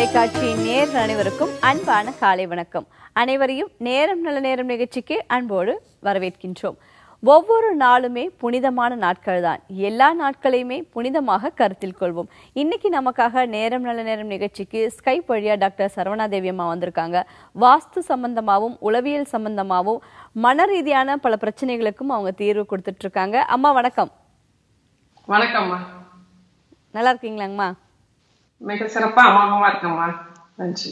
தொலைக்காட்சியின் நேர் அனைவருக்கும் அன்பான காலை வணக்கம் அனைவரையும் நேரம் நல்ல நேரம் நிகழ்ச்சிக்கு அன்போடு வரவேற்கின்றோம் ஒவ்வொரு நாளுமே புனிதமான நாட்கள் தான் எல்லா நாட்களையுமே புனிதமாக கருத்தில் கொள்வோம் இன்னைக்கு நமக்காக நேரம் நல்ல நேரம் நிகழ்ச்சிக்கு ஸ்கைப் வழியா டாக்டர் சரவணாதேவி அம்மா வந்திருக்காங்க வாஸ்து சம்பந்தமாகவும் உளவியல் சம்பந்தமாகவும் மன ரீதியான பல பிரச்சனைகளுக்கும் அவங்க தீர்வு கொடுத்துட்டு இருக்காங்க அம்மா வணக்கம் வணக்கம்மா நல்லா இருக்கீங்களாங்கம்மா மிக சிறப்பா அம்மாவா இருக்கம்மா நன்றி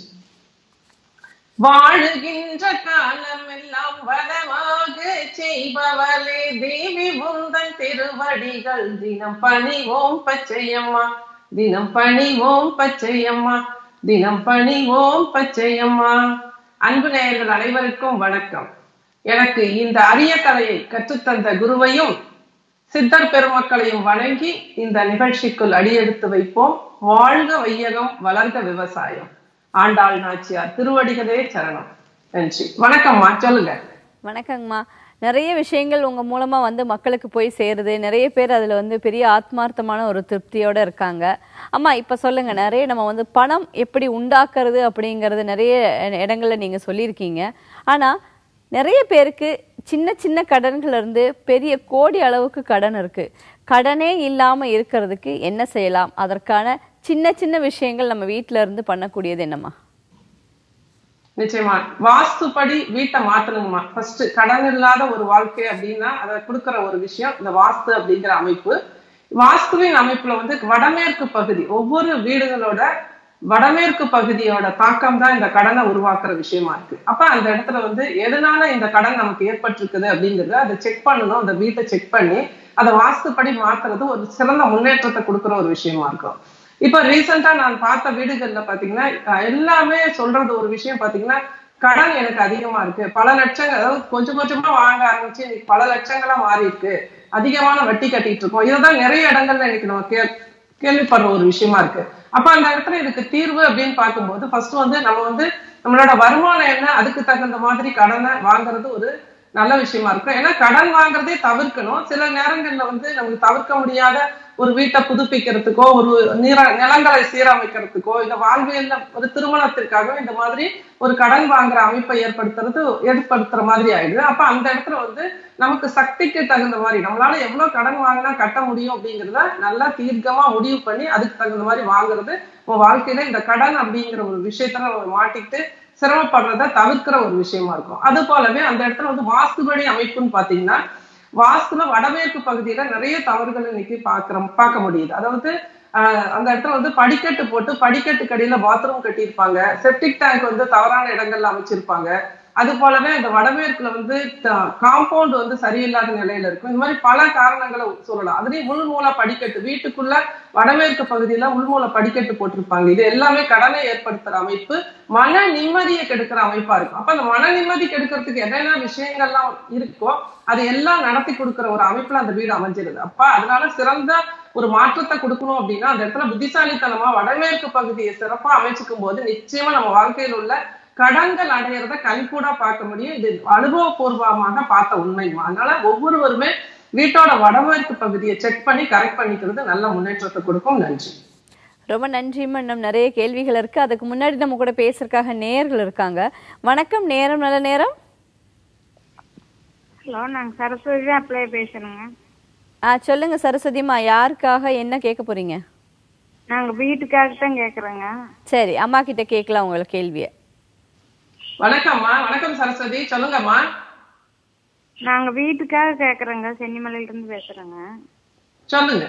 வாழுகின்ற காலம் எல்லாம் வளமாக செய்பவளே தேவி உந்தன் திருவடிகள் தினம் பணிவோம் பச்சையம்மா தினம் பணிவோம் பச்சையம்மா தினம் பணிவோம் பச்சையம்மா அன்பு நேயர்கள் அனைவருக்கும் வணக்கம் எனக்கு இந்த அரிய கலையை கற்றுத்தந்த குருவையும் சித்தர் பெருமக்களையும் வணங்கி இந்த நிகழ்ச்சிக்குள் அடியெடுத்து வைப்போம் வாழ்க வையகம் வளர்க விவசாயம் ஆண்டாள் நாச்சியார் திருவடிகளே சரணம் நன்றி வணக்கம்மா சொல்லுங்க வணக்கங்கம்மா நிறைய விஷயங்கள் உங்க மூலமா வந்து மக்களுக்கு போய் சேருது நிறைய பேர் அதுல வந்து பெரிய ஆத்மார்த்தமான ஒரு திருப்தியோட இருக்காங்க அம்மா இப்ப சொல்லுங்க நிறைய நம்ம வந்து பணம் எப்படி உண்டாக்குறது அப்படிங்கறது நிறைய இடங்கள்ல நீங்க சொல்லியிருக்கீங்க ஆனா நிறைய பேருக்கு சின்ன சின்ன கடன்கள் இருந்து பெரிய கோடி அளவுக்கு கடன் இருக்கு கடனே இல்லாம இருக்கிறதுக்கு என்ன செய்யலாம் அதற்கான சின்ன சின்ன விஷயங்கள் நம்ம வீட்ல இருந்து பண்ணக்கூடியது என்னம்மா நிச்சயமா வாஸ்துப்படி வீட்டை மாத்தணுங்கம்மா ஃபர்ஸ்ட் கடன் இல்லாத ஒரு வாழ்க்கை அப்படின்னா அதை கொடுக்கிற ஒரு விஷயம் இந்த வாஸ்து அப்படிங்கிற அமைப்பு வாஸ்துவின் அமைப்புல வந்து வடமேற்கு பகுதி ஒவ்வொரு வீடுகளோட வடமேற்கு பகுதியோட தாக்கம் தான் இந்த கடனை உருவாக்குற விஷயமா இருக்கு அப்ப அந்த இடத்துல வந்து எதனால இந்த கடன் நமக்கு ஏற்பட்டிருக்குது அப்படிங்கறத அதை செக் பண்ணணும் அந்த வீட்டை செக் பண்ணி அதை வாஸ்துப்படி மாத்துறது ஒரு சிறந்த முன்னேற்றத்தை கொடுக்குற ஒரு விஷயமா இருக்கும் இப்ப ரீசெண்டா நான் பார்த்த வீடுகள்ல பாத்தீங்கன்னா அஹ் எல்லாமே சொல்றது ஒரு விஷயம் பாத்தீங்கன்னா கடன் எனக்கு அதிகமா இருக்கு பல லட்சங்கள் அதாவது கொஞ்சம் கொஞ்சமா வாங்க ஆரம்பிச்சு இன்னைக்கு பல லட்சங்களா மாறி இருக்கு அதிகமான வட்டி கட்டிட்டு இருக்கோம் இதுதான் நிறைய இடங்கள்ல இன்னைக்கு நம்ம கே கேள்விப்படுற ஒரு விஷயமா இருக்கு அப்ப அந்த இடத்துல இதுக்கு தீர்வு அப்படின்னு பார்க்கும்போது ஃபர்ஸ்ட் வந்து நம்ம வந்து நம்மளோட வருமானம் என்ன அதுக்கு தகுந்த மாதிரி கடனை வாங்குறது ஒரு நல்ல விஷயமா இருக்கும் ஏன்னா கடன் வாங்குறதே தவிர்க்கணும் சில நேரங்கள்ல வந்து நமக்கு தவிர்க்க முடியாத ஒரு வீட்டை புதுப்பிக்கிறதுக்கோ ஒரு நீர நிலங்களை சீரமைக்கிறதுக்கோ இந்த வாழ்வியல்ல ஒரு திருமணத்திற்காக இந்த மாதிரி ஒரு கடன் வாங்குற அமைப்பை ஏற்படுத்துறது ஏற்படுத்துற மாதிரி ஆயிடுது அப்ப அந்த இடத்துல வந்து நமக்கு சக்திக்கு தகுந்த மாதிரி நம்மளால எவ்வளவு கடன் வாங்கினா கட்ட முடியும் அப்படிங்கிறத நல்லா தீர்க்கமா முடிவு பண்ணி அதுக்கு தகுந்த மாதிரி வாங்குறது உங்க வாழ்க்கையில இந்த கடன் அப்படிங்கிற ஒரு விஷயத்துல நம்ம மாட்டிக்கிட்டு சிரமப்படுறத தவிர்க்கிற ஒரு விஷயமா இருக்கும் அது போலவே அந்த இடத்துல வந்து வாஸ்துபடி அமைப்புன்னு பாத்தீங்கன்னா வாஸ்துல வடமேற்கு பகுதியில நிறைய தவறுகள் இன்னைக்கு பாக்குறோம் பார்க்க முடியுது அதாவது ஆஹ் அந்த இடத்துல வந்து படிக்கட்டு போட்டு படிக்கட்டு கடியில பாத்ரூம் கட்டியிருப்பாங்க செப்டிக் டேங்க் வந்து தவறான இடங்கள்ல அமைச்சிருப்பாங்க அது போலவே இந்த வடமேற்குல வந்து காம்பவுண்ட் வந்து சரியில்லாத நிலையில இருக்கும் இந்த மாதிரி பல காரணங்களை சொல்லலாம் அதுலயும் உள்மூல படிக்கட்டு வீட்டுக்குள்ள வடமேற்கு பகுதியில உள்மூல படிக்கட்டு போட்டிருப்பாங்க இது எல்லாமே கடனை ஏற்படுத்துற அமைப்பு மன நிம்மதியை கெடுக்கிற அமைப்பா இருக்கும் அப்ப அந்த மன நிம்மதி கெடுக்கிறதுக்கு என்னென்ன விஷயங்கள்லாம் இருக்கோ அது எல்லாம் நடத்தி கொடுக்கிற ஒரு அமைப்புல அந்த வீடு அமைஞ்சிருது அப்ப அதனால சிறந்த ஒரு மாற்றத்தை கொடுக்கணும் அப்படின்னா அந்த இடத்துல புத்திசாலித்தனமா வடமேற்கு பகுதியை சிறப்பா அமைச்சுக்கும் போது நிச்சயமா நம்ம வாழ்க்கையில் உள்ள கடன்கள் அடையிறத கண்கூடா பார்க்க முடியும் இது அனுபவபூர்வமாக பார்த்த உண்மைமா அதனால ஒவ்வொருவருமே வீட்டோட வடமேற்கு பகுதியை செக் பண்ணி கரெக்ட் பண்ணிக்கிறது நல்ல முன்னேற்றத்தை கொடுக்கும் நன்றி ரொம்ப நன்றிம்மா இன்னும் நிறைய கேள்விகள் இருக்கு அதுக்கு முன்னாடி நம்ம கூட பேசுறதுக்காக நேயர்கள் இருக்காங்க வணக்கம் நேரம் நல்ல நேரம் ஹலோ நாங்கள் சரஸ்வதி தான் அப்ளை பேசுகிறோங்க ஆ சொல்லுங்க சரஸ்வதிம்மா யாருக்காக என்ன கேட்க போறீங்க நாங்கள் வீட்டுக்காக தான் கேட்குறோங்க சரி அம்மா கிட்ட கேட்கலாம் உங்களோட கேள்வியை வணக்கம்மா வணக்கம் சரஸ்வதி சொல்லுங்கம்மா நாங்கள் வீட்டுக்காக கேட்குறோங்க சென்னிமலையிலேருந்து பேசுகிறோங்க சொல்லுங்க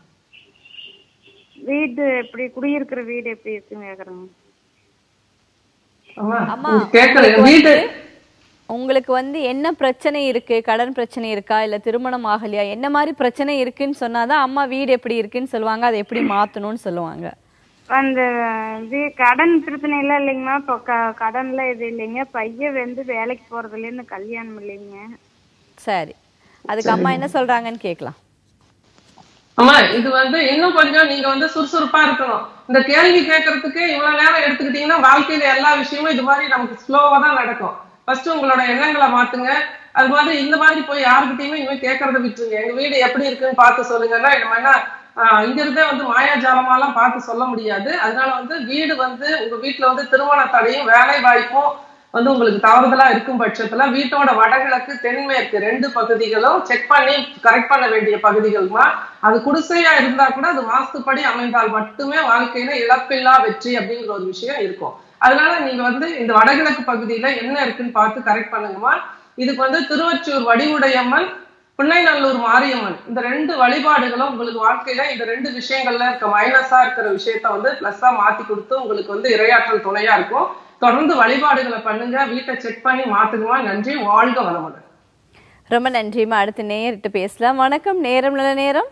வீடு எப்படி குடியிருக்கிற வீடு எப்படி இருக்குன்னு கேட்குறோங்க அம்மா அம்மா, கேட்கல உங்களுக்கு வீடு வந்து- உங்களுக்கு வந்து என்ன பிரச்சனை இருக்கு கடன் பிரச்சனை இருக்கா இல்ல திருமணம் ஆகலையா என்ன மாதிரி பிரச்சனை இருக்குன்னு சொன்னாதான் அம்மா வீடு எப்படி இருக்குன்னு சொல்லுவாங்க அதை எப்படி மாத்தணும்னு சொல்லுவாங்க அந்த வீ கடன் பிரச்சனை எல்லாம் இல்லைங்கம்மா இப்போ க கடன்லாம் இது இல்லைங்க பையன் வந்து வேலைக்கு போகிறதுலேருந்து கல்யாணம் இல்லைங்க சரி அதுக்கு அம்மா என்ன சொல்றாங்கன்னு கேட்கலாம் அம்மா இது வந்து இன்னும் கொஞ்சம் நீங்க வந்து சுறுசுறுப்பா இருக்கணும் இந்த கேள்வி கேட்கறதுக்கு இவ்வளவு நேரம் எடுத்துக்கிட்டீங்கன்னா வாழ்க்கையில எல்லா விஷயமும் இது மாதிரி நமக்கு ஸ்லோவா தான் நடக்கும் ஃபர்ஸ்ட் உங்களோட எண்ணங்களை மாத்துங்க அது மாதிரி இந்த மாதிரி போய் யாருக்கிட்டயுமே இனிமே கேட்கறத விட்டுருங்க எங்க வீடு எப்படி இருக்குன்னு பார்த்து சொல்லுங்கன்னா நம்ம என்ன ஆஹ் இங்க இருந்தே வந்து மாயாஜாலமாலாம் பார்த்து சொல்ல முடியாது அதனால வந்து வீடு வந்து உங்க வீட்டுல வந்து திருமண தடையும் வேலை வாய்ப்பும் வந்து உங்களுக்கு தவறுதலா இருக்கும் பட்சத்துல வீட்டோட வடகிழக்கு தென்மேற்கு ரெண்டு பகுதிகளும் செக் பண்ணி கரெக்ட் பண்ண வேண்டிய பகுதிகளுமா அது குடிசையா இருந்தா கூட அது வாஸ்துப்படி அமைந்தால் மட்டுமே வாழ்க்கையில இழப்பில்லா வெற்றி அப்படிங்கிற ஒரு விஷயம் இருக்கும் அதனால நீங்க வந்து இந்த வடகிழக்கு பகுதியில என்ன இருக்குன்னு பார்த்து கரெக்ட் பண்ணுங்கம்மா இதுக்கு வந்து திருவொற்றியூர் வடிவுடையம்மன் பிள்ளைநல்லூர் மாரியம்மன் இந்த ரெண்டு வழிபாடுகளும் உங்களுக்கு வாழ்க்கையில இந்த ரெண்டு விஷயங்கள்ல இருக்க மைனஸா இருக்கிற விஷயத்த வந்து பிளஸ்ஸா மாத்தி கொடுத்து உங்களுக்கு வந்து இரையாற்றல் துணையா இருக்கும் தொடர்ந்து வழிபாடுகளை பண்ணுங்க வீட்டை செக் பண்ணி மாத்துக்குமா நன்றி வாழ்க வளமுடன் ரொம்ப நன்றிம்மா அடுத்து நேரிட்டு பேசலாம் வணக்கம் நேரம் நல்ல நேரம்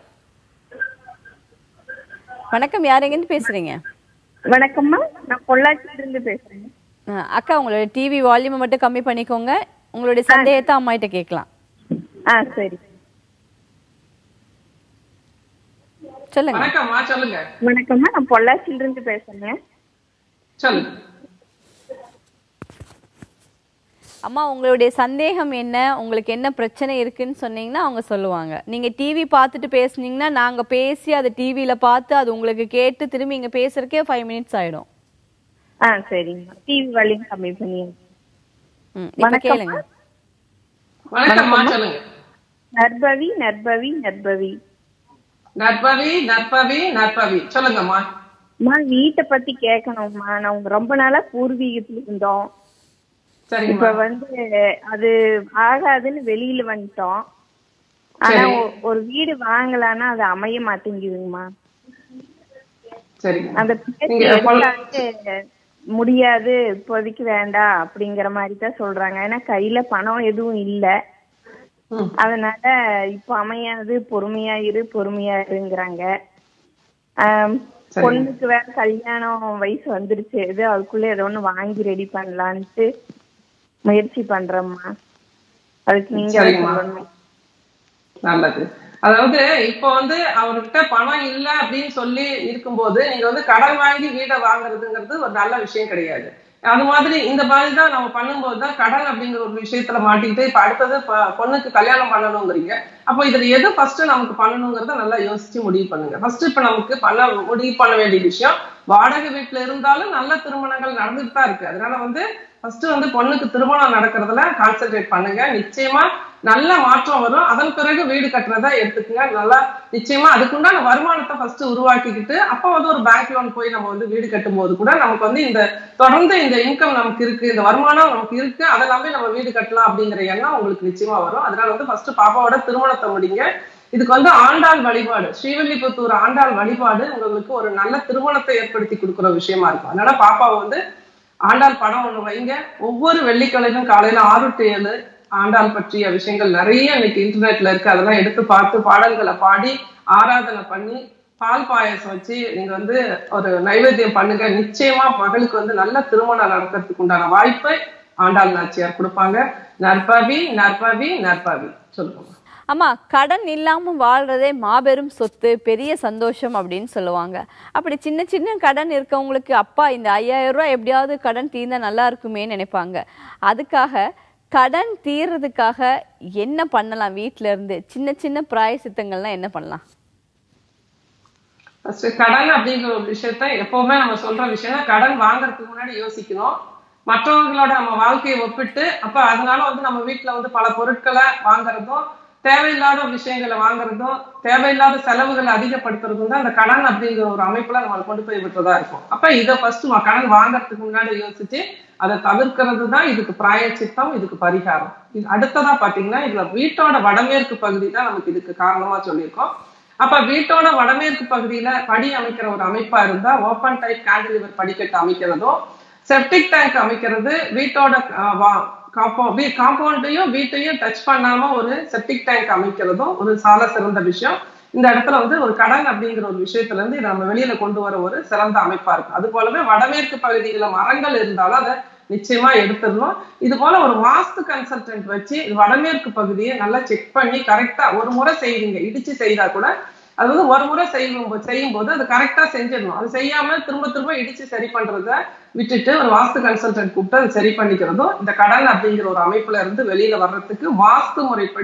வணக்கம் யார் எங்கேருந்து பேசுறீங்க வணக்கம்மா நான் பொள்ளாச்சியில இருந்து பேசுறேன் ஆ, அக்கா உங்களோட டிவி வால்யூமை மட்டும் கம்மி பண்ணிக்கோங்க உங்களுடைய சந்தேகத்தை அம்மாகிட்ட கேட்கலாம் ஆ சரி சொல்லுங்க வணக்கம்மா சொல்லுங்க வணக்கம்மா நான் பொள்ளாச்சியில இருந்து பேசுறேன் சொல்லுங்க அம்மா உங்களுடைய சந்தேகம் என்ன உங்களுக்கு என்ன பிரச்சனை இருக்குன்னு சொன்னீங்கன்னா அவங்க சொல்லுவாங்க நீங்க டிவி பார்த்துட்டு பேசுனீங்கன்னா நாங்க பேசி அதை டிவியில பார்த்து அது உங்களுக்கு கேட்டு திரும்பி இங்க பேசுறதுக்கே ஃபைவ் மினிட்ஸ் ஆயிடும் ஆ சரிங்கம்மா டிவி வழியும் கம்மி பண்ணி ம், இப்ப வணக்கம்மா. கேளுங்க வணக்கம்மா சொல்லுங்க நற்பவி நற்பவி நற்பவி நற்பவி நற்பவி நற்பவி சொல்லுங்கம்மா அம்மா வீட்டை பத்தி கேட்கணும்மா நான் ரொம்ப நாளா பூர்வீகத்துல இருந்தோம் இப்ப சரிங்கம்மா வந்து அது ஆகாதுன்னு வெளியில வந்துட்டோம் ஆனா சரி. ஒ- ஒரு வீடு வாங்கலான்னா அது அமைய மாட்டேங்குதுங்கம்மா சரிங்க அந்த பேச்சு நீங்க பொல்- எடுத்தாலே முடியாது இப்போதைக்கு வேண்டாம் அப்படிங்கிற மாதிரி தான் சொல்றாங்க ஏன்னா கையில பணம் எதுவும் இல்ல ம். அதனால இப்போ அமையாது பொறுமையா இரு பொறுமையா இருங்கிறாங்க ஆம், சரிங்க. பொண்ணுக்கு வேற கல்யாணம் வயசு வந்துருச்சு இது அதுக்குள்ள ஏதோ ஒண்ணு வாங்கி ரெடி பண்ணலான்ட்டு முயற்சி பண்றேம்மா அதுக்கு நீங்க தான் சரிங்கம்மா. சொல்லணும் நல்லது அதாவது இப்போ வந்து அவர்கிட்ட பணம் இல்ல அப்படின்னு சொல்லி இருக்கும்போது நீங்க வந்து கடன் வாங்கி வீடை வாங்குறதுங்கிறது ஒரு நல்ல விஷயம் கிடையாது அது மாதிரி இந்த மாதிரி தான் நம்ம பண்ணும்போது தான் கடன் அப்படிங்கிற ஒரு விஷயத்துல மாட்டிக்கிட்டு இப்ப அடுத்தது ப- பொண்ணுக்கு கல்யாணம் பண்ணணுங்கிறீங்க அப்போ இதுல எது ஃபர்ஸ்ட் நமக்கு பண்ணணுங்கிறத நல்லா யோசிச்சு முடிவு பண்ணுங்க ஃபர்ஸ்ட் இப்ப நமக்கு பண்ண முடிவு பண்ண வேண்டிய விஷயம் வாடகை வீட்டுல இருந்தாலும் நல்ல திருமணங்கள் நடந்துட்டு தான் இருக்கு அதனால வந்து ஃபர்ஸ்ட் வந்து பொண்ணுக்கு திருமணம் நடக்கிறதுல கான்சென்ட்ரேட் பண்ணுங்க நிச்சயமா நல்ல மாற்றம் வரும் அதன் பிறகு வீடு கட்டுறதா எடுத்துக்கங்க நல்லா நிச்சயமா அதுக்குண்டான வருமானத்தை ஃபர்ஸ்ட் உருவாக்கிக்கிட்டு அப்ப வந்து ஒரு பேங்க் லோன் போய் நம்ம வந்து வீடு கட்டும் போது கூட நமக்கு வந்து இந்த தொடர்ந்து இந்த இன்கம் நமக்கு இருக்கு இந்த வருமானம் நமக்கு இருக்கு அதை நம்பி நம்ம வீடு கட்டலாம் அப்படிங்கிற எண்ணம் உங்களுக்கு நிச்சயமா வரும் அதனால வந்து ஃபர்ஸ்ட் பாப்பாவோட திருமணத்தை முடிங்க இதுக்கு வந்து ஆண்டாள் வழிபாடு ஸ்ரீவில்லிபுத்தூர் ஆண்டாள் வழிபாடு உங்களுக்கு ஒரு நல்ல திருமணத்தை ஏற்படுத்தி கொடுக்குற விஷயமா இருக்கும் அதனால பாப்பாவை வந்து ஆண்டாள் படம் ஒண்ணு வைங்க ஒவ்வொரு வெள்ளிக்கிழமையும் காலையில ஆறு டு ஏழு ஆண்டாள் பற்றிய விஷயங்கள் நிறைய இன்னைக்கு இன்டர்நெட்ல இருக்கு அதெல்லாம் எடுத்து பார்த்து பாடல்களை பாடி ஆராதனை பண்ணி பால் பாயாசம் வச்சு நீங்க வந்து ஒரு நைவேத்தியம் பண்ணுங்க நிச்சயமா மகளுக்கு வந்து நல்ல திருமணம் நடக்கிறதுக்கு உண்டான வாய்ப்பை ஆண்டாள் நாச்சியார் கொடுப்பாங்க நற்பவி நற்பவி நற்பவி சொல்லுங்க அம்மா கடன் இல்லாம வாழ்றதே மாபெரும் சொத்து பெரிய சந்தோஷம் அப்படின்னு சொல்லுவாங்க அப்படி சின்ன சின்ன கடன் இருக்கவங்களுக்கு அப்பா இந்த ஐயாயிரம் ரூபாய் எப்படியாவது கடன் தீர்ந்தா நல்லா இருக்குமேன்னு நினைப்பாங்க அதுக்காக கடன் தீர்றதுக்காக என்ன பண்ணலாம் வீட்ல இருந்து சின்ன சின்ன பிராயசித்தங்கள்லாம் என்ன பண்ணலாம் ஃபர்ஸ்ட் கடன் அப்படிங்கிற ஒரு விஷயத்த எப்பவுமே நம்ம சொல்ற விஷயம் கடன் வாங்குறதுக்கு முன்னாடி யோசிக்கணும் மற்றவங்களோட நம்ம வாழ்க்கையை ஒப்பிட்டு அப்ப அதனால வந்து நம்ம வீட்டுல வந்து பல பொருட்களை வாங்குறதும் தேவையில்லாத விஷயங்களை வாங்குறதும் தேவையில்லாத செலவுகளை அதிகப்படுத்துறதும் தான் அந்த கடன் அப்படிங்கிற ஒரு அமைப்புல நம்ம கொண்டு போய் விட்டுறதா இருக்கும் அப்ப இதை ஃபர்ஸ்ட் கடன் வாங்குறதுக்கு முன்னாடி யோசிச்சு அதை தவிர்க்கிறது தான் இதுக்கு பிராயச்சித்தம் இதுக்கு பரிகாரம் இது அடுத்ததா பாத்தீங்கன்னா இதுல வீட்டோட வடமேற்கு பகுதி தான் நமக்கு இதுக்கு காரணமா சொல்லியிருக்கோம் அப்ப வீட்டோட வடமேற்கு பகுதியில படி அமைக்கிற ஒரு அமைப்பா இருந்தா ஓப்பன் டைப் கேண்டிலிவர் படிக்கட்டு அமைக்கிறதும் செப்டிக் டேங்க் அமைக்கிறது வீட்டோட காம்பவுண்டையும் வீட்டையும் டச் பண்ணாம ஒரு செப்டிக் டேங்க் அமைக்கிறதும் ஒரு சால சிறந்த விஷயம் இந்த இடத்துல வந்து ஒரு கடன் அப்படிங்கிற ஒரு விஷயத்துல இருந்து இதை நம்ம வெளியில கொண்டு வர ஒரு சிறந்த அமைப்பா இருக்கும் அது போலவே வடமேற்கு பகுதியில மரங்கள் இருந்தாலும் அதை நிச்சயமா எடுத்துடணும் இது போல ஒரு வாஸ்து கன்சல்டன்ட் வச்சு இது வடமேற்கு பகுதியை நல்லா செக் பண்ணி கரெக்டா ஒரு முறை செய்வீங்க இடிச்சு செய்தா கூட அது வந்து ஒரு முறை செய்யும் செய்யும் போது அது கரெக்டா செஞ்சிடணும் அது செய்யாம திரும்ப திரும்ப இடிச்சு சரி பண்றத விட்டுட்டு ஒரு வாஸ்து கன்சல்டன்ட் கூப்பிட்டு அதை சரி பண்ணிக்கிறதும் இந்த கடன் அப்படிங்கிற ஒரு அமைப்புல இருந்து வெளியில வர்றதுக்கு வாஸ்து முறைப்படி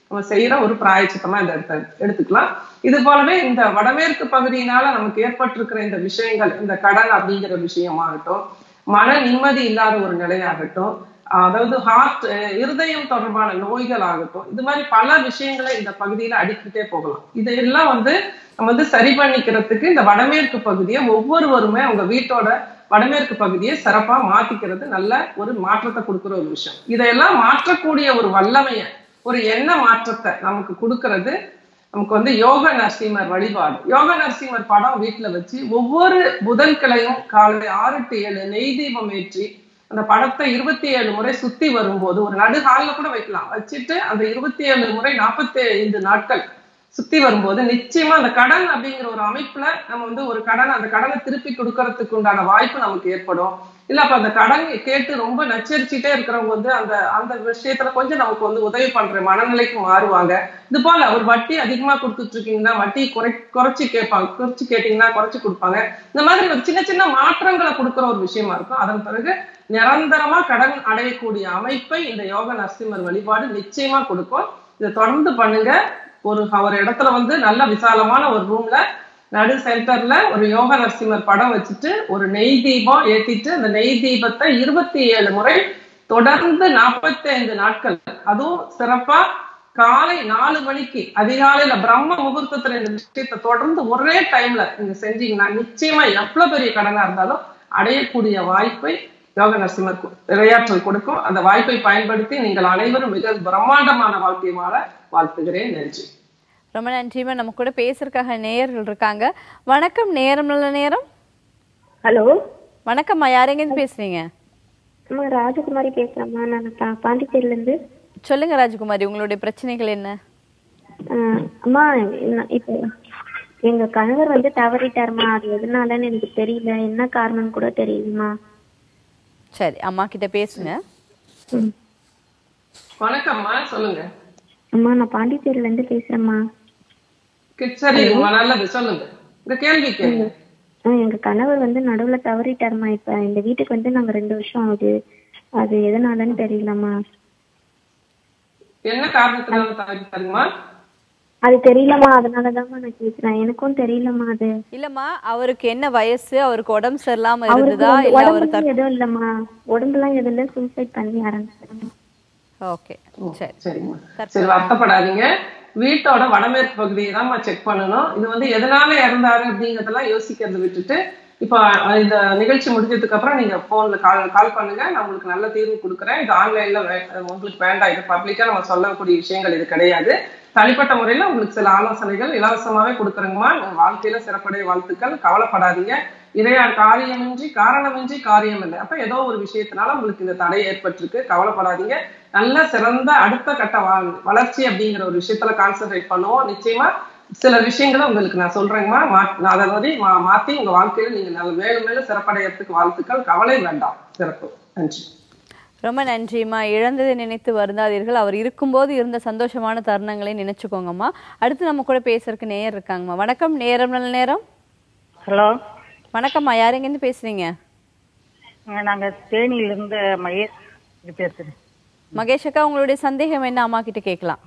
நம்ம செய்யற ஒரு பிராயச்சித்தமா இந்த எடுத்த எடுத்துக்கலாம் இது போலவே இந்த வடமேற்கு பகுதியினால நமக்கு ஏற்பட்டிருக்கிற இந்த விஷயங்கள் இந்த கடன் அப்படிங்கிற விஷயமாகட்டும் மன நிம்மதி இல்லாத ஒரு நிலையாகட்டும் அதாவது ஹார்ட் இருதயம் தொடர்பான நோய்கள் ஆகட்டும் இது மாதிரி பல விஷயங்களை இந்த பகுதியில அடிக்கிட்டே போகலாம் இதையெல்லாம் வந்து நம்ம வந்து சரி பண்ணிக்கிறதுக்கு இந்த வடமேற்கு பகுதியை ஒவ்வொருவருமே அவங்க வீட்டோட வடமேற்கு பகுதியை சிறப்பா மாத்திக்கிறது நல்ல ஒரு மாற்றத்தை கொடுக்குற ஒரு விஷயம் இதையெல்லாம் மாற்றக்கூடிய ஒரு வல்லமைய ஒரு எண்ண மாற்றத்தை நமக்கு கொடுக்கறது நமக்கு வந்து யோக நரசிம்மர் வழிபாடு யோக நரசிம்மர் படம் வீட்டுல வச்சு ஒவ்வொரு புதன்கிழையும் காலை ஆறு டு ஏழு நெய் தீபம் ஏற்றி அந்த படத்தை இருபத்தி ஏழு முறை சுத்தி வரும்போது ஒரு நடுகால கூட வைக்கலாம் வச்சுட்டு அந்த இருபத்தி ஏழு முறை நாற்பத்தி ஐந்து நாட்கள் சுத்தி வரும்போது நிச்சயமா அந்த கடன் அப்படிங்கிற ஒரு அமைப்புல நம்ம வந்து ஒரு கடன் அந்த கடனை திருப்பி கொடுக்கறதுக்கு உண்டான வாய்ப்பு நமக்கு ஏற்படும் இல்ல அப்ப அந்த கடன் கேட்டு ரொம்ப நச்சரிச்சுட்டே இருக்கிறவங்க வந்து அந்த அந்த விஷயத்துல கொஞ்சம் நமக்கு வந்து உதவி பண்ற மனநிலைக்கு மாறுவாங்க இது போல ஒரு வட்டி அதிகமா கொடுத்துட்டு இருக்கீங்கன்னா வட்டி குறை குறைச்சு கேட்பாங்க குறைச்சு கேட்டீங்கன்னா குறைச்சு கொடுப்பாங்க இந்த மாதிரி ஒரு சின்ன சின்ன மாற்றங்களை கொடுக்குற ஒரு விஷயமா இருக்கும் அதன் பிறகு நிரந்தரமா கடன் அடையக்கூடிய அமைப்பை இந்த யோக நரசிம்மர் வழிபாடு நிச்சயமா கொடுக்கும் இதை தொடர்ந்து பண்ணுங்க ஒரு ஒரு இடத்துல வந்து நல்ல விசாலமான ஒரு ரூம்ல நடு சென்டர்ல ஒரு யோக நரசிம்மர் படம் வச்சுட்டு ஒரு நெய் தீபம் ஏத்திட்டு அந்த நெய் தீபத்தை இருபத்தி ஏழு முறை தொடர்ந்து நாற்பத்தி ஐந்து நாட்கள் அதுவும் சிறப்பா காலை நாலு மணிக்கு அதிகாலையில பிரம்ம முகூர்த்தத்துல இந்த விஷயத்தை தொடர்ந்து ஒரே டைம்ல நீங்க செஞ்சீங்கன்னா நிச்சயமா எவ்வளவு பெரிய கடனா இருந்தாலும் அடையக்கூடிய வாய்ப்பை யோக நரசிம்மர் கு- இரையாற்றல் கொடுக்கும் அந்த வாய்ப்பை பயன்படுத்தி நீங்கள் அனைவரும் மிக பிரம்மாண்டமான வாழ்க்கை வாழ வாழ்த்துகிறேன் நன்றி ரொம்ப நன்றிமா நம்ம கூட பேசுறதுக்காக நேயர்கள் இருக்காங்க வணக்கம் நேரம் நல்ல நேரம் ஹலோ வணக்கம்மா யாரெங்கேருந்து பேசுறீங்க அம்மா ராஜகுமாரி பேசுறேம்மா நான் பா- பாண்டிச்சேரியிலேருந்து சொல்லுங்க ராஜகுமாரி உங்களுடைய பிரச்சனைகள் என்ன அம்மா என்ன- இப்போ எங்க கணவர் வந்து தவறிட்டாருமா அது எதனாலன்னு எனக்கு தெரியல என்ன காரணம் கூட தெரியலம்மா சரி அம்மா கிட்ட பேசுங்க ம். வணக்கம்மா சொல்லுங்க அம்மா நான் பாண்டிச்சேரியில இருந்து பேசுறேம்மா கி- சரி உங்க நல்லது சொல்லுங்க இந்த கேள்வி கேளுங்க ஆ, எங்க கணவர் வந்து நடுவுல தவறிட்டாருமா இப்ப இந்த வீட்டுக்கு வந்து நாங்க ரெண்டு வருஷம் ஆகுது அது எதனாலன்னு தெரியலம்மா என்ன காரணத்தினால தவிர்த்தாருமா அது தெரியலம்மா அதனாலதாம்மா நான் கேக்குறேன் எனக்கும் தெரியலம்மா அது இல்லம்மா அவருக்கு என்ன வயசு அவருக்கு உடம்பு சரியில்லாம அவருக்கு இருந்ததா வந்து இல்ல அவர் உடம்புலாம் எதுவும் இல்லம்மா உடம்புலாம் எதுவும் இல்ல சூசைட் பண்ணி ஆரம்பிச்சிட்டாங்க ஓகே சரி சரிம்மா சரி வருத்தப்படாதீங்க வீட்டோட வடமேற்கு பகுதியை தான் செக் பண்ணணும் இது வந்து எதனால இறந்தாரு அப்படிங்கறதெல்லாம் யோசிக்கிறத விட்டுட்டு இப்போ அஹ், இந்த நிகழ்ச்சி முடிஞ்சதுக்கு அப்புறம் நீங்க போன்ல கால் கால் பண்ணுங்க நான் உங்களுக்கு நல்ல தீர்வு கொடுக்குறேன் இது ஆன்லைன்ல உங்களுக்கு வேண்டாம் இது பப்ளிக்கா நம்ம சொல்லக்கூடிய விஷயங்கள் இது கிடையாது தனிப்பட்ட முறையில உங்களுக்கு சில ஆலோசனைகள் இலவசமாவே கொடுக்குறேங்கம்மா உங்க வாழ்க்கையில சிறப்புடைய வாழ்த்துக்கள் கவலைப்படாதீங்க இதையா காரியமின்றி காரணமின்றி காரியம் இல்லை அப்ப ஏதோ ஒரு விஷயத்தினால உங்களுக்கு இந்த தடை ஏற்பட்டிருக்கு கவலைப்படாதீங்க நல்ல சிறந்த அடுத்த கட்ட வா- வளர்ச்சி அப்படிங்கிற ஒரு விஷயத்துல கான்சென்ட்ரேட் பண்ணுவோம் நிச்சயமா சில விஷயங்களை உங்களுக்கு நான் சொல்றேங்கம்மா மா- நான் அதை மாதிரி மா- மாத்தி உங்க வாழ்க்கையில நீங்க நல்ல மேலும் மேலும் சிறப்படையறதுக்கு வாழ்த்துக்கள் கவலை வேண்டாம் சிறப்பு நன்றி ரொம்ப நன்றிம்மா இழந்ததை நினைத்து வருந்தாதீர்கள் அவர் இருக்கும்போது இருந்த சந்தோஷமான தருணங்களை நினைச்சுக்கோங்கம்மா அடுத்து நம்ம கூட பேசுறதுக்கு நேயர் இருக்காங்கம்மா வணக்கம் நேரம் நல்ல நேரம் ஹலோ வணக்கம்மா யாரெங்கேருந்து பேசுறீங்க நாங்க தேனியில இருந்து மகேஷ் இது பேசுறேன் மகேஷ் அக்கா உங்களுடைய சந்தேகம் என்ன அம்மா கிட்ட கேட்கலாம்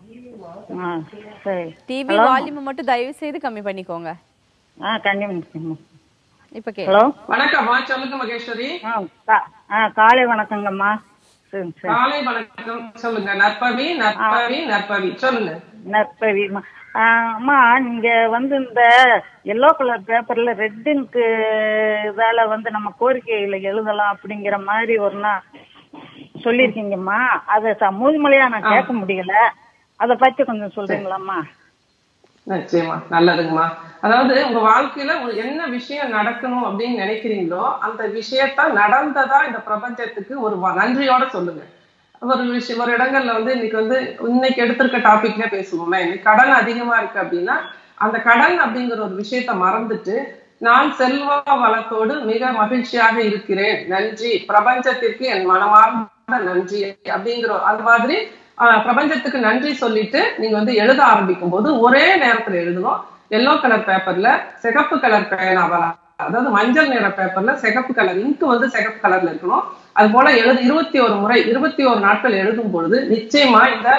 ஆ சரி டிவி வால்யூம் மட்டும் தயவு செய்து கம்மி பண்ணிக்கோங்க ஆ கண்டிப்பா இப்ப கே ஹலோ வணக்கம்மா சொல்லுங்க மகேஸ்வரி ஆ கா- ஆ காலை வணக்கங்கம்மா சரி சரி காலை வணக்கம் சொல்லுங்க நற்பவி நற்பவி நற்பவி சொல்லுங்க நற்பவிமா ஆ, அம்மா நீங்க வந்து இந்த எல்லோ கலர் பேப்பர்ல ரெட் இங்க்கு இதால வந்து நம்ம கோரிக்கைகளை எழுதலாம் அப்படிங்கிற மாதிரி ஒரு நாள் சொல்லியிருக்கீங்கம்மா அதை ச- முழுமொழியா நான் கேட்க முடியல அதை பத்தி கொஞ்சம் சொல்றீங்களாம்மா நிச்சயமா நல்லதுங்கம்மா அதாவது உங்க வாழ்க்கையில உங்களுக்கு என்ன விஷயம் நடக்கணும் அப்படின்னு நினைக்கிறீங்களோ அந்த விஷயத்த நடந்ததா இந்த பிரபஞ்சத்துக்கு ஒரு வ- நன்றியோட சொல்லுங்க ஒரு விஷயம் ஒரு இடங்கள்ல வந்து இன்னைக்கு வந்து இன்னைக்கு எடுத்திருக்க டாபிக்ல பேசுவோமே இன்னைக்கு கடன் அதிகமா இருக்கு அப்படின்னா அந்த கடன் அப்படிங்கிற ஒரு விஷயத்த மறந்துட்டு நான் செல்வ வளத்தோடு மிக மகிழ்ச்சியாக இருக்கிறேன் நன்றி பிரபஞ்சத்திற்கு என் மனமார்ந்த நன்றி அப்படிங்கிற அது மாதிரி ஆஹ், பிரபஞ்சத்துக்கு நன்றி சொல்லிட்டு நீங்க வந்து எழுத ஆரம்பிக்கும் போது ஒரே நேரத்துல எழுதணும் எல்லோ கலர் பேப்பர்ல சிகப்பு கலர் பேனாவால அதாவது மஞ்சள் நிற பேப்பர்ல சிகப்பு கலர் இங்கு வந்து சிகப்பு கலர்ல இருக்கணும் அது போல எழுது இருபத்தி ஒரு முறை இருபத்தி ஒரு நாட்கள் எழுதும் பொழுது நிச்சயமா இந்த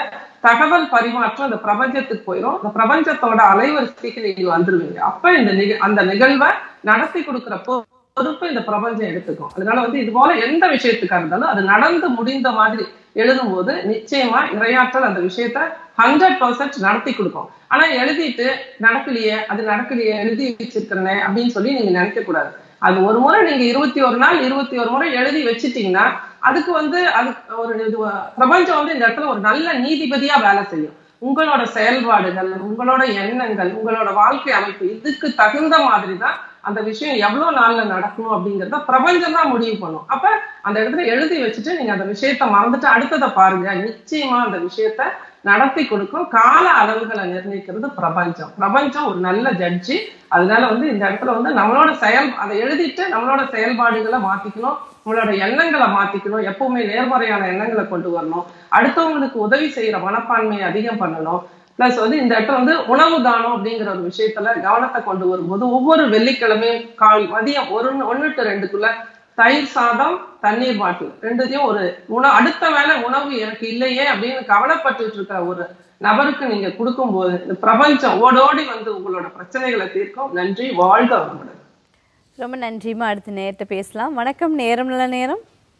தகவல் பரிமாற்றம் அந்த பிரபஞ்சத்துக்கு போயிடும் அந்த பிரபஞ்சத்தோட அலைவரிசைக்கு நீங்க வந்துருவீங்க அப்ப இந்த நிக அந்த நிகழ்வை நடத்தி கொடுக்கிற பொ- பொறுப்பு இந்த பிரபஞ்சம் எடுத்துக்கும் அதனால வந்து இது போல எந்த விஷயத்துக்கா இருந்தாலும் அது நடந்து முடிந்த மாதிரி எழுதும்போது நிச்சயமா இரையாற்றல் அந்த விஷயத்த ஹண்ட்ரட் பர்சன்ட் நடத்தி கொடுக்கும் ஆனா எழுதிட்டு நடக்கலையே அது நடக்கலையே எழுதி வச்சிருக்கிறனே அப்படின்னு சொல்லி நீங்க நினைக்க கூடாது அது ஒரு முறை நீங்க இருபத்தி ஒரு நாள் இருபத்தி ஒரு முறை எழுதி வச்சிட்டீங்கன்னா அதுக்கு வந்து அது ஒரு இது பிரபஞ்சம் வந்து இந்த இடத்துல ஒரு நல்ல நீதிபதியா வேலை செய்யும் உங்களோட செயல்பாடுகள் உங்களோட எண்ணங்கள் உங்களோட வாழ்க்கை அமைப்பு இதுக்கு தகுந்த மாதிரி தான் அந்த விஷயம் எவ்வளவு நாள்ல நடக்கணும் அப்படிங்கறத பிரபஞ்சம் தான் முடிவு பண்ணும் அப்ப அந்த இடத்துல எழுதி வச்சுட்டு நீங்க அந்த விஷயத்த மறந்துட்டு அடுத்ததை பாருங்க நிச்சயமா அந்த விஷயத்த நடத்தி கொடுக்கும் கால அளவுகளை நிர்ணயிக்கிறது பிரபஞ்சம் பிரபஞ்சம் ஒரு நல்ல ஜட்ஜி அதனால வந்து இந்த இடத்துல வந்து நம்மளோட செயல் அதை எழுதிட்டு நம்மளோட செயல்பாடுகளை மாத்திக்கணும் நம்மளோட எண்ணங்களை மாத்திக்கணும் எப்பவுமே நேர்மறையான எண்ணங்களை கொண்டு வரணும் அடுத்தவங்களுக்கு உதவி செய்யற மனப்பான்மையை அதிகம் பண்ணணும் பிளஸ் வந்து இந்த இடத்துல வந்து உணவு தானம் அப்படிங்கிற ஒரு விஷயத்துல கவனத்தை கொண்டு வரும்போது ஒவ்வொரு வெள்ளிக்கிழமையும் கால் மதியம் ஒரு ஒன்னு டு ரெண்டுக்குள்ள தயிர் சாதம் தண்ணீர் பாட்டில் ரெண்டுத்தையும் ஒரு உணவு அடுத்த வேளை உணவு எனக்கு இல்லையே அப்படின்னு கவலைப்பட்டுட்டு இருக்கிற ஒரு நபருக்கு நீங்க கொடுக்கும்போது இந்த பிரபஞ்சம் ஓடோடி வந்து உங்களோட பிரச்சனைகளை தீர்க்கும் நன்றி வாழ்க வளமுடன் ரொம்ப நன்றிம்மா அடுத்து நேரத்தை பேசலாம் வணக்கம் நேரம் நல்ல நேரம்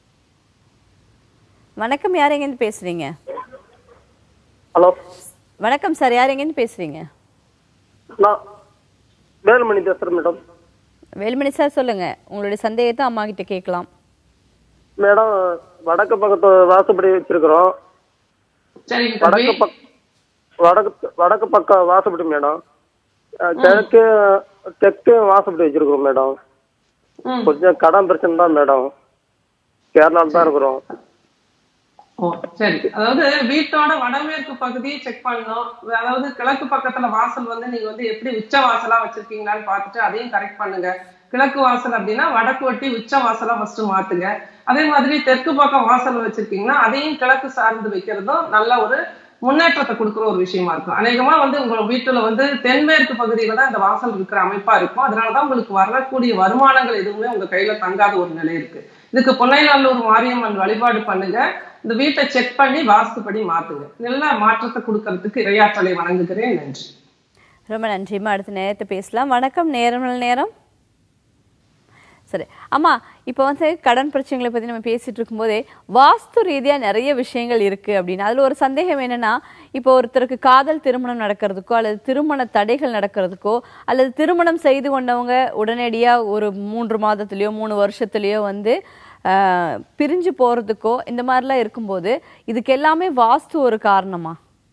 வணக்கம் யார் எங்கேருந்து பேசுறீங்க ஹலோ வணக்கம் சார் யார் எங்கேருந்து பேசுறீங்க நான் வேலுமணி பேசுறேன் மேடம் வேலுமணி சார் சொல்லுங்க உங்களுடைய சந்தேகத்தை அம்மா கிட்ட கேட்கலாம் மேடம் வடக்கு பக்கத்து வாசப்படி வச்சிருக்கிறோம் சரிங்க தம்பி வடக்கு பக் வடக்கு வடக்கு பக்கம் வாசப்படி மேடம் அஹ், கிழக்கு தெற்கு வாசப்படி வச்சிருக்கிறோம் மேடம் ம். கொஞ்சம் கடன் பிரச்சனை தான் மேடம் கேரளால தான் இருக்கிறோம் ஓ சரி அதாவது வீட்டோட வடமேற்கு பகுதியை செக் பண்ணணும் அதாவது கிழக்கு பக்கத்துல வாசல் வந்து நீங்க வந்து எப்படி உச்ச வாசலா வச்சிருக்கீங்களான்னு பார்த்துட்டு அதையும் கரெக்ட் பண்ணுங்க கிழக்கு வாசல் அப்படின்னா வடக்கு வட்டி உச்ச வாசலா ஃபர்ஸ்ட் மாத்துங்க அதே மாதிரி தெற்கு பக்கம் வாசல் வச்சிருக்கீங்கன்னா அதையும் கிழக்கு சார்ந்து வைக்கிறதும் நல்ல ஒரு முன்னேற்றத்தை கொடுக்குற ஒரு விஷயமா இருக்கும் அநேகமா வந்து உங்க வீட்டுல வந்து தென்மேற்கு பகுதியில தான் இந்த வாசல் இருக்கிற அமைப்பா இருக்கும் அதனாலதான் உங்களுக்கு வரக்கூடிய வருமானங்கள் எதுவுமே உங்க கையில தங்காத ஒரு நிலை இருக்கு இதுக்கு பொன்னைநல்லூர் மாரியம்மன் வழிபாடு பண்ணுங்க இந்த வீட்டை செக் பண்ணி வாஸ்துப்படி மாத்துங்க நல்ல மாற்றத்தை கொடுக்கறதுக்கு இரையாற்றலை வணங்குகிறேன் நன்றி ரொம்ப நன்றிம்மா அடுத்து நேரத்தை பேசலாம் வணக்கம் நேரம் நல்ல நேரம் சரி அம்மா இப்போ வந்து கடன் பிரச்சனைகளை பற்றி நம்ம பேசிட்டு இருக்கும்போதே வாஸ்து ரீதியாக நிறைய விஷயங்கள் இருக்கு அப்படின்னு அதில் ஒரு சந்தேகம் என்னன்னா இப்போ ஒருத்தருக்கு காதல் திருமணம் நடக்கிறதுக்கோ அல்லது திருமண தடைகள் நடக்கிறதுக்கோ அல்லது திருமணம் செய்து கொண்டவங்க உடனடியாக ஒரு மூன்று மாதத்துலேயோ மூணு வருஷத்துலேயோ வந்து ஆஹ், பிரிஞ்சு போகிறதுக்கோ இந்த மாதிரிலாம் இருக்கும்போது இதுக்கு எல்லாமே வாஸ்து ஒரு காரணமா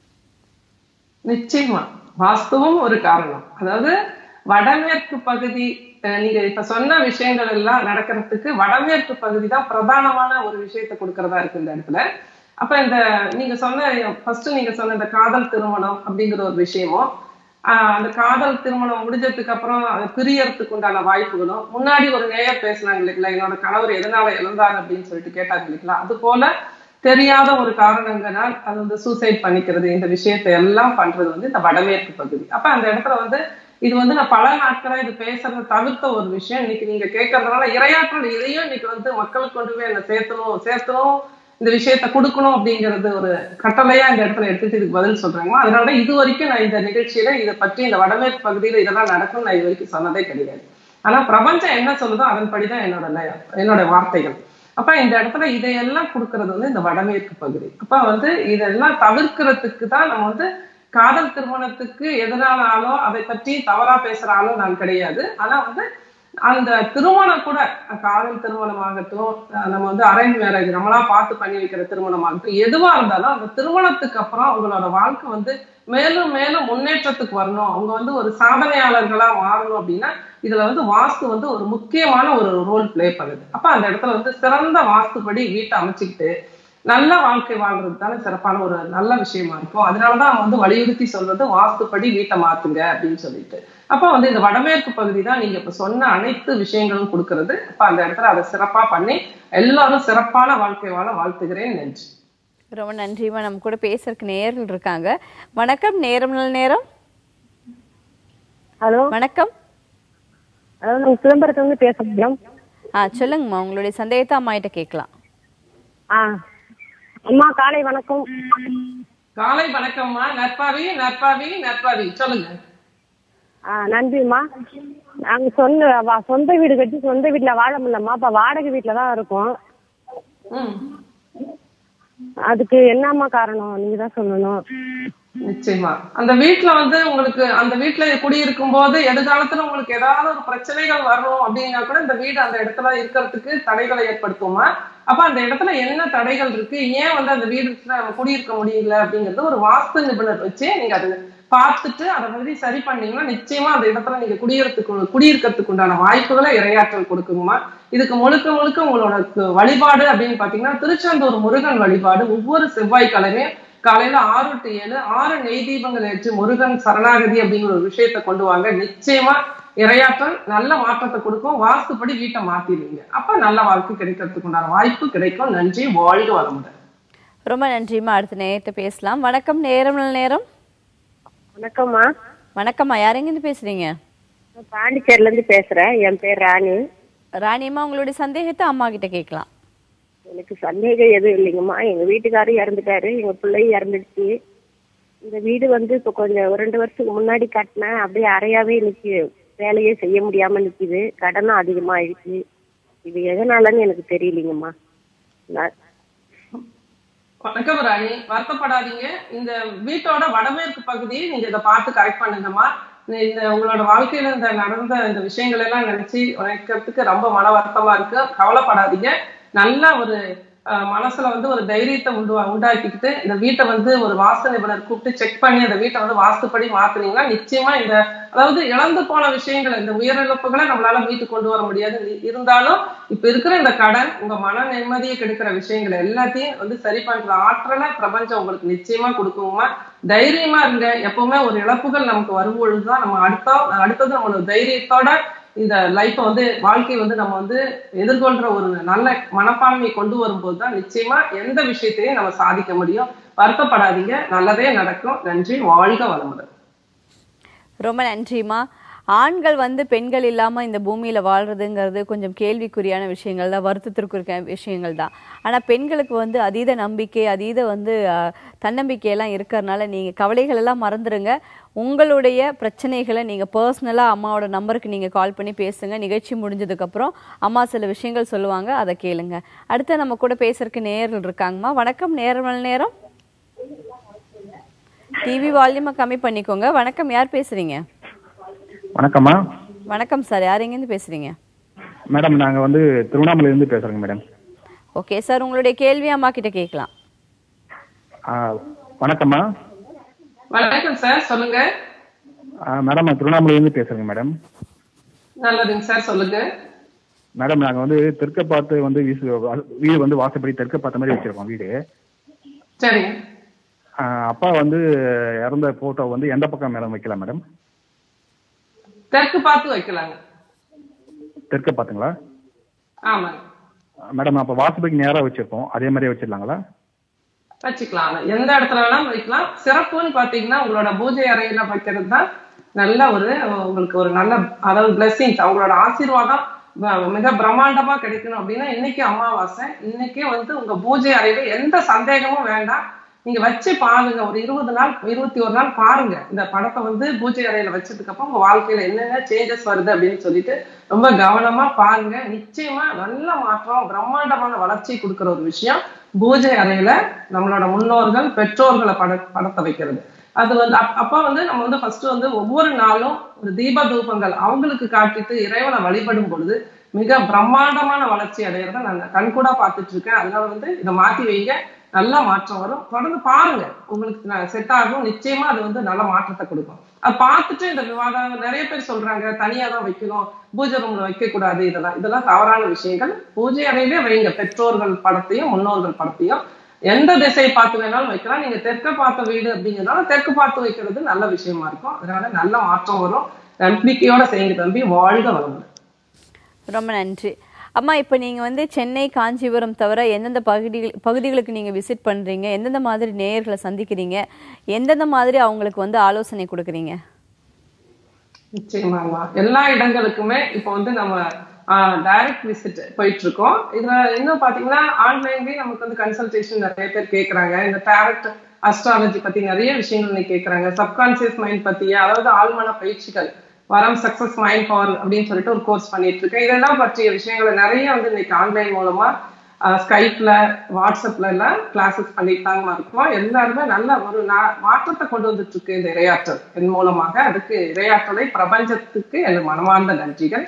நிச்சயமா வாஸ்துவும் ஒரு காரணம் அதாவது வடமேற்கு பகுதி அஹ், நீங்க இப்ப சொன்ன விஷயங்கள் எல்லாம் நடக்கிறதுக்கு வடமேற்கு பகுதி தான் பிரதானமான ஒரு விஷயத்தை கொடுக்கறதா இருக்கு இந்த இடத்துல அப்ப இந்த நீங்க சொன்ன ஃபர்ஸ்ட் நீங்க சொன்ன இந்த காதல் திருமணம் அப்படிங்கிற ஒரு விஷயமும் ஆஹ் அந்த காதல் திருமணம் முடிஞ்சதுக்கு அப்புறம் அது பிரியறதுக்கு உண்டான வாய்ப்புகளும் முன்னாடி ஒரு நேயர் பேசினாங்க இல்லைங்களா என்னோட கணவர் எதனால இழந்தார் அப்படின்னு சொல்லிட்டு கேட்டாங்க இல்லைங்களா அது போல தெரியாத ஒரு காரணங்களால் அது வந்து சூசைட் பண்ணிக்கிறது இந்த விஷயத்தை எல்லாம் பண்றது வந்து இந்த வடமேற்கு பகுதி அப்ப அந்த இடத்துல வந்து இது வந்து நான் பல நாட்களா இது பேசுறத தவிர்த்த ஒரு விஷயம் இன்னைக்கு நீங்க கேட்கறதுனால இரையாற்றல் இதையும் இன்னைக்கு வந்து மக்களுக்கு கொண்டு போய் என்ன சேர்த்தணும் சேர்த்தணும் இந்த விஷயத்த கொடுக்கணும் அப்படிங்கிறது ஒரு கட்டளையா இந்த இடத்துல எடுத்துட்டு இதுக்கு பதில் சொல்றாங்க அதனால இது வரைக்கும் நான் இந்த நிகழ்ச்சியில இதை பற்றி இந்த வடமேற்கு பகுதியில இதெல்லாம் நடக்கும் நான் இது வரைக்கும் சொன்னதே கிடையாது ஆனா பிரபஞ்சம் என்ன சொல்லுதோ அதன்படிதான் என்னோட நய- என்னோட வார்த்தைகள் அப்ப இந்த இடத்துல இதையெல்லாம் கொடுக்கறது வந்து இந்த வடமேற்கு பகுதி அப்ப வந்து இதெல்லாம் தவிர்க்கிறதுக்கு தான் நம்ம வந்து காதல் திருமணத்துக்கு எதிரானாலோ அதை பற்றி தவறா பேசுற ஆளோ நான் கிடையாது ஆனா வந்து அந்த திருமணம் கூட காதல் திருமணமாகட்டும் அஹ் நம்ம வந்து அரேஞ்ச் மேரேஜ் நம்மளா பார்த்து பண்ணி வைக்கிற திருமணமாகட்டும் எதுவா இருந்தாலும் அந்த திருமணத்துக்கு அப்புறம் அவங்களோட வாழ்க்கை வந்து மேலும் மேலும் முன்னேற்றத்துக்கு வரணும் அவங்க வந்து ஒரு சாதனையாளர்களா மாறணும் அப்படின்னா இதுல வந்து வாஸ்து வந்து ஒரு முக்கியமான ஒரு ரோல் ப்ளே பண்ணுது அப்ப அந்த இடத்துல வந்து சிறந்த வாஸ்துபடி வீட்டை அமைச்சுக்கிட்டு நல்ல வாழ்க்கை வாழ்றது தானே சிறப்பான ஒரு நல்ல விஷயமா இருக்கும் அதனாலதான் அவங்க வந்து வலியுறுத்தி சொல்றது வாஸ்துப்படி வீட்டை மாத்துங்க அப்படின்னு சொல்லிட்டு அப்ப வந்து இந்த வடமேற்கு பகுதி தான் நீங்க இப்ப சொன்ன அனைத்து விஷயங்களும் கொடுக்கறது அப்ப அந்த இடத்துல அதை சிறப்பா பண்ணி எல்லாரும் சிறப்பான வாழ்க்கை வாழ வாழ்த்துகிறேன் நன்றி ரொம்ப நன்றிம்மா நம்ம கூட பேசுறதுக்கு நேர்கள் இருக்காங்க வணக்கம் நேரம் நல்ல நேரம் ஹலோ வணக்கம் ஹலோ நாங்கள் சிதம்பரத்துலேருந்து பேசுகிறோம் மேடம் ஆ சொல்லுங்கம்மா உங்களுடைய சந்தேகத்தை அம்மா கிட்ட கேட்கலாம் ஆ அம்மா காலை வணக்கம் காலை வணக்கம்மா நற்பாவி நற்பாவி நற்பாவி சொல்லுங்க ஆ நன்றிம்மா நாங்க சொந்த வா- சொந்த வீடு கட்டி சொந்த வீட்டுல வாழ முடியலம்மா அப்ப வாடகை வீட்டுல தான் இருக்கோம் ம் அதுக்கு என்னம்மா காரணம் நீங்க தான் சொல்லணும் நிச்சயமா அந்த வீட்ல வந்து உங்களுக்கு அந்த வீட்ல குடியிருக்கும் போது எதிர்காலத்துல உங்களுக்கு ஏதாவது ஒரு பிரச்சனைகள் வரும் அப்படின்னா கூட இந்த வீடு அந்த இடத்துல இருக்கிறதுக்கு தடைகளை ஏற்படுத்துமா அப்ப அந்த இடத்துல என்ன தடைகள் இருக்கு ஏன் வந்து அந்த வீடுல நம்ம குடியிருக்க முடியல அப்படிங்கறது ஒரு வாஸ்து நிபுணர் வச்சு நீங்க அது பார்த்துட்டு அதை மாதிரி சரி பண்ணீங்கன்னா நிச்சயமா அந்த இடத்துல நீங்க குடியிருத்துக்கு குடியிருக்கிறதுக்கு உண்டான வாய்ப்புகளை இரையாற்றல் கொடுக்குங்கம்மா இதுக்கு முழுக்க முழுக்க உங்களோட கு- வழிபாடு அப்படின்னு பாத்தீங்கன்னா திருச்செந்தூர் முருகன் வழிபாடு ஒவ்வொரு செவ்வாய்க்கிழமையும் காலையில ஆறு டு ஏழு ஆறு நெய் தீபங்கள் ஏற்று முருகன் சரணாகதி அப்படிங்கிற ஒரு விஷயத்த கொண்டு வாங்க நிச்சயமா இரையாற்றல் நல்ல மாற்றத்தை கொடுக்கும் வாஸ்துப்படி வீட்டை மாத்திடுவீங்க அப்ப நல்ல வாழ்க்கை கிடைக்கிறதுக்கு உண்டான வாய்ப்பு கிடைக்கும் நன்றி வாழ்க வளமுடன் ரொம்ப நன்றிம்மா அடுத்த நேரத்தை பேசலாம் வணக்கம் நேரம் நல்ல நேரம் வணக்கம்மா வணக்கம்மா யாரெங்கிருந்து பேசுறீங்க நான் பாண்டிச்சேரில இருந்து பேசுறேன் என் பேர் ராணி ராணியம்மா உங்களுடைய சந்தேகத்தை அம்மா கிட்ட கேட்கலாம் எனக்கு சந்தேகம் எதுவும் இல்லைங்கம்மா எங்க வீட்டுக்காரரும் இறந்துட்டாரு எங்க பிள்ளையும் இறந்துடுச்சு இந்த வீடு வந்து இப்ப கொஞ்சம் ஒரு ரெண்டு வருஷத்துக்கு முன்னாடி கட்டினேன் அப்படியே அறையாவே நிக்கு வேலையே செய்ய முடியாம நிக்குது கடனும் அதிகமாயிடுச்சு இது எதனாலன்னு எனக்கு தெரியலீங்கம்மா நான் வணக்கம் ராணி வருத்தப்படாதீங்க இந்த வீட்டோட வடமேற்கு பகுதியை நீங்க இதை பார்த்து கரெக்ட் பண்ணுங்கம்மா இந்த- இந்த உங்களோட வாழ்க்கையில இந்த நடந்த இந்த விஷயங்கள் எல்லாம் நினைச்சு நினைக்கிறதுக்கு ரொம்ப மன வருத்தமா இருக்கு கவலைப்படாதீங்க நல்ல ஒரு அஹ், மனசுல வந்து ஒரு தைரியத்தை உண்டு உண்டாக்கிக்கிட்டு இந்த வீட்டை வந்து ஒரு வாஸ்து நிபுணர் கூப்பிட்டு செக் பண்ணி அந்த வீட்டை வந்து வாஸ்துப்படி மாத்துனீங்கன்னா நிச்சயமா இந்த அதாவது இழந்து போன விஷயங்கள் இந்த உயிரிழப்புகளை நம்மளால மீட்டு கொண்டு வர முடியாது இ- இருந்தாலும் இப்ப இருக்கிற இந்த கடன் உங்க மன நிம்மதியை கெடுக்கிற விஷயங்கள் எல்லாத்தையும் வந்து சரி பண்ற ஆற்றலை பிரபஞ்சம் உங்களுக்கு நிச்சயமா கொடுக்குமா தைரியமா இருங்க எப்பவுமே ஒரு இழப்புகள் நமக்கு வரும்பொழுதுதான் நம்ம அடுத்த அடுத்தது நம்மளோட தைரியத்தோட இந்த லைஃப்பை வந்து வாழ்க்கை வந்து நம்ம வந்து எதிர்கொள்ற ஒரு நல்ல மனப்பான்மையை கொண்டு வரும்போது தான் நிச்சயமா எந்த விஷயத்தையும் நம்ம சாதிக்க முடியும் வருத்தப்படாதீங்க நல்லதே நடக்கும் நன்றி வாழ்க வளமுடன் ரொம்ப நன்றிம்மா ஆண்கள் வந்து பெண்கள் இல்லாம இந்த பூமியில வாழ்றதுங்கிறது கொஞ்சம் கேள்விக்குறியான விஷயங்கள் தான் வருத்தத்திற்குரிய விஷயங்கள் தான் ஆனா பெண்களுக்கு வந்து அதீத நம்பிக்கை அதீத வந்து அஹ், தன்னம்பிக்கை எல்லாம் இருக்கிறதுனால நீங்க கவலைகள் எல்லாம் மறந்துடுங்க உங்களுடைய பிரச்சனைகளை நீங்க பர்சனலா அம்மாவோட நம்பருக்கு நீங்க கால் பண்ணி பேசுங்க நிகழ்ச்சி முடிஞ்சதுக்கு அப்புறம் அம்மா சில விஷயங்கள் சொல்லுவாங்க அதை கேளுங்க அடுத்து நம்ம கூட பேசுறதுக்கு நேர்கள் இருக்காங்கம்மா வணக்கம் நேரம் நேரம் டிவி வால்யூமை கம்மி பண்ணிக்கோங்க வணக்கம் யார் பேசுறீங்க வணக்கம்மா வணக்கம் சார் யார் எங்கேருந்து பேசுறீங்க மேடம் நாங்கள் வந்து திருவண்ணாமலையிலேருந்து பேசுகிறோங்க மேடம் ஓகே சார் உங்களுடைய கேள்வி அம்மா கிட்ட கேட்கலாம் ஆ, வணக்கம்மா வணக்கம் சார் சொல்லுங்க ஆ, மேடம் நான் திருவண்ணாமலையிலேருந்து பேசுகிறேங்க மேடம் நல்லதுங்க சார் சொல்லுங்க மேடம் நாங்கள் வந்து தெற்க பார்த்து வந்து வீசு வீடு வந்து வாசப்படி தெற்க பார்த்த மாதிரி வச்சுருக்கோம் வீடு சரிங்க ஆ, அப்பா வந்து இறந்த ஃபோட்டோ வந்து எந்த பக்கம் மேடம் வைக்கலாம் மேடம் தெற்கு பார்த்து வைக்கலாங்க தெற்க பார்த்துங்களா ஆமாங்க மேடம் அப்போ வாசப்படிக்கு நேராக வச்சுருக்கோம் அதே மாதிரியே வச்சிடலாங்களா வச்சுக்கலாம் எந்த இடத்துல வேணாலும் வைக்கலாம் சிறப்புன்னு பாத்தீங்கன்னா உங்களோட பூஜை அறையில வைக்கிறது தான் நல்ல ஒரு உங்களுக்கு ஒரு நல்ல அதாவது பிளெஸிங்ஸ் அவங்களோட ஆசீர்வாதம் வ- மிக பிரம்மாண்டமா கிடைக்கணும் அப்படின்னா இன்னைக்கு அமாவாசை இன்னைக்கே வந்து உங்க பூஜை அறையில எந்த சந்தேகமும் வேண்டாம் நீங்க வச்சு பாருங்க ஒரு இருபது நாள் இருபத்தி ஒரு நாள் பாருங்க இந்த படத்தை வந்து பூஜை அறையில வச்சதுக்கு அப்புறம் உங்க வாழ்க்கையில என்னென்ன சேஞ்சஸ் வருது அப்படின்னு சொல்லிட்டு ரொம்ப கவனமா பாருங்க நிச்சயமா நல்ல மாற்றம் பிரம்மாண்டமான வளர்ச்சி கொடுக்கிற ஒரு விஷயம் பூஜை அறையில நம்மளோட முன்னோர்கள் பெற்றோர்களை பட படத்தை வைக்கிறது அது வந்து அப்- அப்ப வந்து நம்ம வந்து ஃபர்ஸ்ட் வந்து ஒவ்வொரு நாளும் ஒரு தீப தூபங்கள் அவங்களுக்கு காட்டிட்டு இறைவனை வழிபடும் பொழுது மிக பிரம்மாண்டமான வளர்ச்சி அடையிறத நான் கண்கூடா பார்த்துட்டு இருக்கேன் அதனால வந்து இதை மாத்தி வைங்க நல்ல மாற்றம் வரும் தொடர்ந்து பாருங்க உங்களுக்கு செட் ஆகும் நிச்சயமா அது வந்து நல்ல மாற்றத்தை கொடுக்கும் அது பார்த்துட்டு இந்த விவாதம் நிறைய பேர் சொல்றாங்க தனியா தான் வைக்கணும் பூஜை ரூம்ல வைக்க கூடாது இதெல்லாம் இதெல்லாம் தவறான விஷயங்கள் பூஜை அறையிலே வைங்க பெற்றோர்கள் படத்தையும் முன்னோர்கள் படத்தையும் எந்த திசையை பார்த்து வேணாலும் வைக்கலாம் நீங்க தெற்க பார்த்த வீடு அப்படிங்கிறதுனால தெற்கு பார்த்து வைக்கிறது நல்ல விஷயமா இருக்கும் அதனால நல்ல மாற்றம் வரும் நம்பிக்கையோட செய்யுங்க தம்பி வாழ்க வளமுடன் ரொம்ப நன்றி அம்மா இப்போ நீங்கள் வந்து சென்னை காஞ்சிபுரம் தவிர எந்தெந்த பகுதிகள் பகுதிகளுக்கு நீங்கள் விசிட் பண்ணுறீங்க எந்தெந்த மாதிரி நேயர்களை சந்திக்கிறீங்க எந்தெந்த மாதிரி அவங்களுக்கு வந்து ஆலோசனை கொடுக்குறீங்க நிச்சயமாமா எல்லா இடங்களுக்குமே இப்போ வந்து நம்ம டைரக்ட் விசிட் போயிட்டு இருக்கோம் இதுல இன்னும் பாத்தீங்கன்னா ஆன்லைன்லயே நமக்கு வந்து கன்சல்டேஷன் நிறைய பேர் கேக்குறாங்க இந்த டேரக்ட் அஸ்ட்ராலஜி பத்தி நிறைய விஷயங்கள் இன்னைக்கு கேட்கறாங்க சப்கான்சியஸ் மைண்ட் பத்திய அதாவது ஆழ்மன பயிற்சிகள் வரம் சக்சஸ் மைண்ட் பவர் அப்படின்னு சொல்லிட்டு ஒரு கோர்ஸ் பண்ணிட்டு இருக்கேன் இதெல்லாம் பற்றிய விஷயங்களை நிறைய வந்து இன்னைக்கு ஆன்லைன் மூலமா ஸ்கைப்ல வாட்ஸ்அப்ல எல்லாம் கிளாஸஸ் பண்ணிட்டு தாங்க இருக்கோம் எல்லாருமே நல்ல ஒரு நா- மாற்றத்தை கொண்டு வந்துட்டு இருக்கு இந்த இரையாற்றல் என் மூலமாக அதுக்கு இரையாற்றலை பிரபஞ்சத்துக்கு என் மனமார்ந்த நன்றிகள்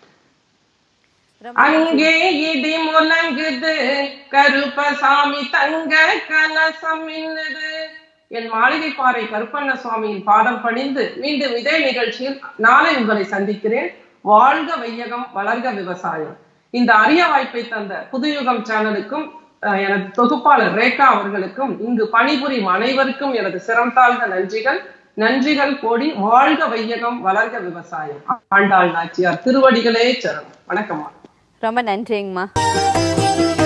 அங்கே இடி முழங்குது கருப்பசாமி தங்க கலசம் மின்னுது என் மாளிகை பாறை கருப்பண்ண சுவாமியின் பாதம் பணிந்து மீண்டும் இதே நிகழ்ச்சியில் நாளை உங்களை சந்திக்கிறேன் வாழ்க வையகம் வளர்க விவசாயம் இந்த அரிய வாய்ப்பை தந்த புதுயுகம் சேனலுக்கும் அஹ், எனது தொகுப்பாளர் ரேகா அவர்களுக்கும் இங்கு பணிபுரியும் அனைவருக்கும் எனது சிரம் தாழ்ந்த நன்றிகள் நன்றிகள் கோடி வாழ்க வையகம் வளர்க விவசாயம் ஆண்டாள் நாச்சியார் திருவடிகளே சரணம் வணக்கம்மா ரொம்ப நன்றிங்கம்மா